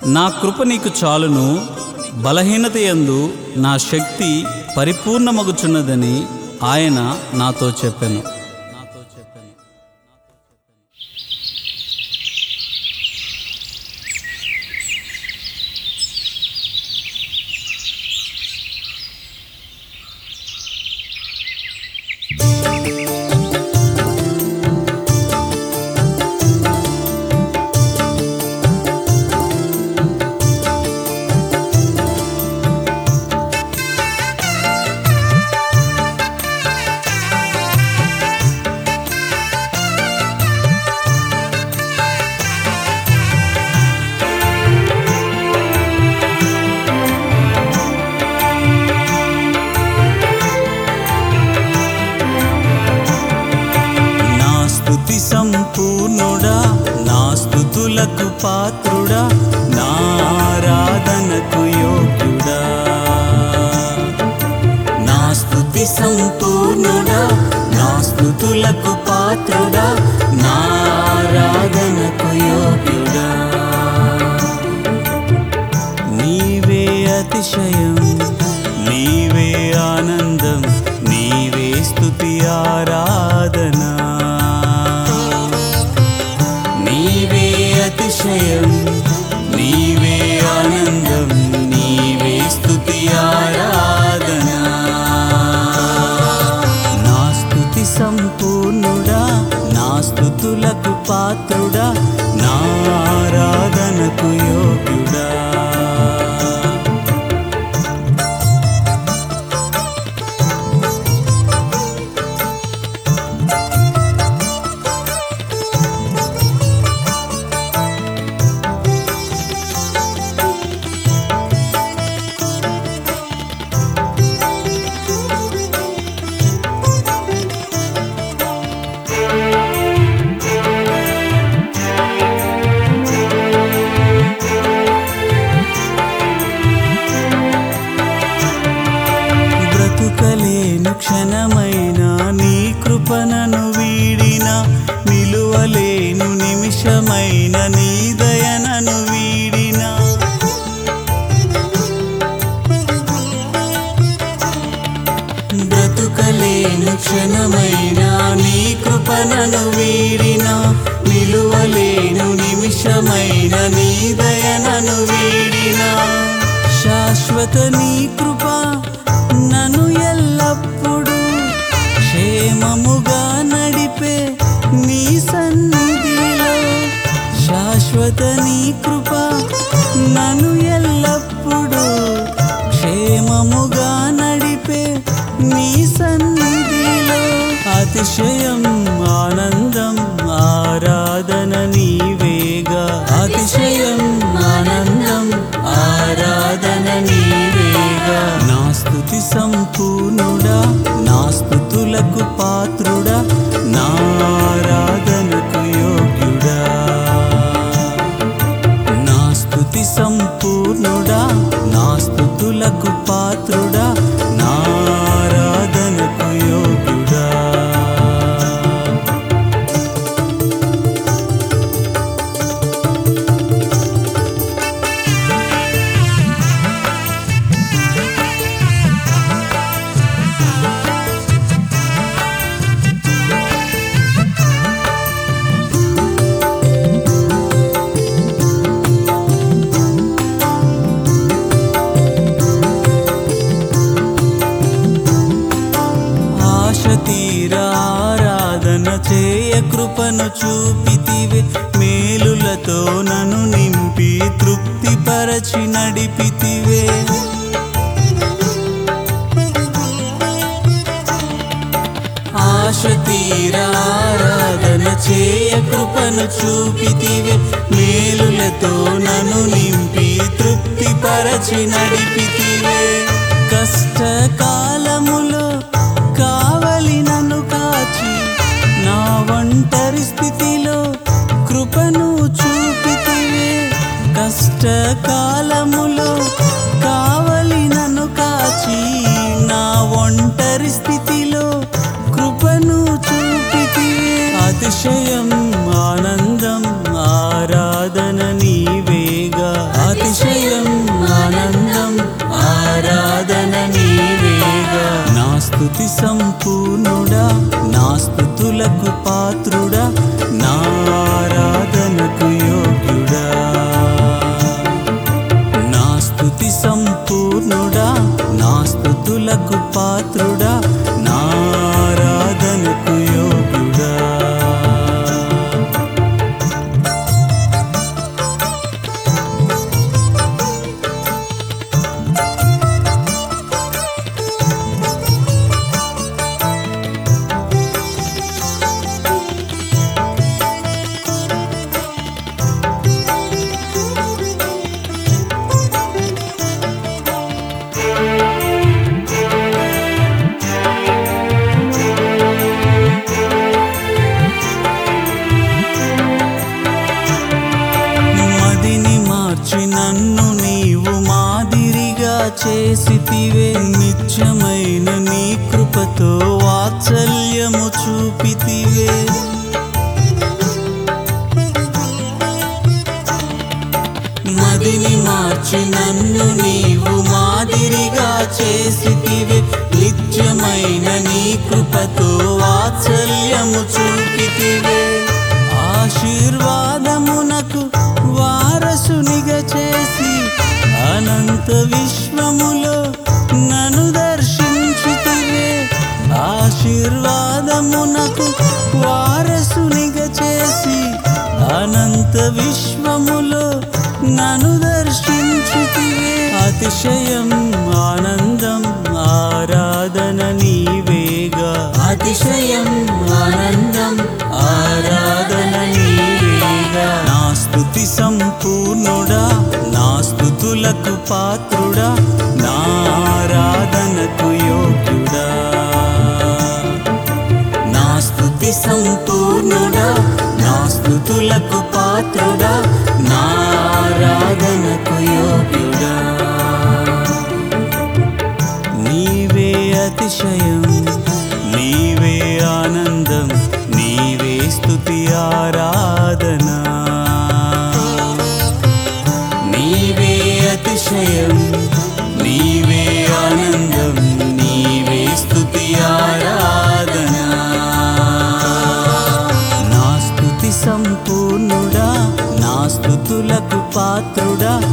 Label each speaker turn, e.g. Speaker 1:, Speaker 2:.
Speaker 1: నా కృప నీకు చాలును బలహీనత యందు నా శక్తి పరిపూర్ణమగుచున్నదని ఆయన నాతో చెప్పాను నాతో చెప్పాను నా స్తుతి సంపూర్ణుడా నా స్తుతులకు పాత్రుడా నా ఆరాధనకు యోగ్యుడా నా స్తుతి సంపూర్ణుడా నా స్తుతులకు పాత్రుడా నా ఆరాధనకు యోగ్యుడా నీవే అతిశయం నీవే ఆనందం నీవే స్తుతి ఆరాధన నీవే అతిశయం నీవే ఆనందం నీవే స్తుతి ఆరాధన నా స్తుతి సంపూర్ణుడా నా స్తుతులకు పాత్రుడా నా ఆరాధనకు యోగ్యుడా బ్రతుకలేను క్షణమైన నీ కృపణను వీడిన నిలువలేను నిమిషమైన నీ దయనను వీడిన బ్రతుకలేను క్షణమైన నీ కృపణను వీడిన నిలువలేను నిమిషమైన నీ దయనను వీడిన శాశ్వత నీ కృప నన్ను ఎల్లప్పుడూ క్షేమముగా నడిపే నీ సన్నిధిలో శాశ్వత నీ కృప నన్ను ఎల్లప్పుడూ క్షేమముగా నడిపే నీ సన్నిధిలో అతిశయం ఆనందం ఆరాధన నీవేగా అతిశయం ఆనందం ఆరాధన నీవేగా నా స్తుతి సంపూర్ణుడా నా స్తుతులకు పాత్రుడా నా ఆరాధనకు యోగ్యుడా నా స్తుతి సంపూర్ణుడా నా స్తుతులకు పాత్రుడా నా ఆరాధనకు యోగ్యుడా ఆశ తీర ఆరాధన చేయ కృపను చూపితివే మేలులతో నన్ను నింపి తృప్తిపరచి నడిపితివే ఆశ తీర ఆరాధన చేయ కృపను చూపితివే మేలులతో నన్ను నింపి తృప్తిపరచి నడిపితివే కష్టకాలములో కావలి నన్ను కాచి నా ఒంటరి స్థితిలో కృపను చూపితివే కష్టకాలములో కావలి నన్ను కాచి నా ఒంటరి స్థితిలో కృపను చూపితివే అతిశయం ఆనందం ఆరాధన నీవేగా అతి స్తుతి సంపూర్ణుడా నా స్తుతులకు పాత్రుడా నా ఆరాధనకు యోగ్యుడా నా స్తుతి సంపూర్ణుడా నా స్తుతులకు పాత్రుడా నా ఆరాధనకు యోగ్యుడా మదిని మార్చి నన్ను నీవు మాదిరిగా చేసితివే నిత్యమైన నీ కృపతో వాత్సల్యము చూపితివే మదిని మార్చి నన్ను నీవు మాదిరిగా చేసితివే నిత్యమైన నీ కృపతో వాత్సల్యము చూపితివే ఆశీర్వాదమునకు వారసునిగా చేసి అనంత విశ్వములో నన్ను దర్శించితివే ఆశీర్వాదమునకు వారసునిగా చేసి అనంత విశ్వములో నన్ను దర్శించితివే అతిశయం ఆనందం ఆరాధన నీవేగా అతిశయం ఆనందం ఆరాధన నీవేగా నా స్తుతి సంపూర్ణుడా నా స్తుతులకు పాత్రుడా నా ఆరాధనకు యోగ్యుడా నా స్తుతి సంపూర్ణుడా నా స్తుతులకు పాత్రుడా నా ఆరాధనకు యోగ్యుడా నీవే అతిశయం నీవే ఆనందం నీవే స్తుతి ఆరాధన నీవే అతిశయం నీవే ఆనందం నీవే స్తుతి ఆరాధన నా స్తుతి సంపూర్ణుడా నా స్తుతులకు పాత్రుడా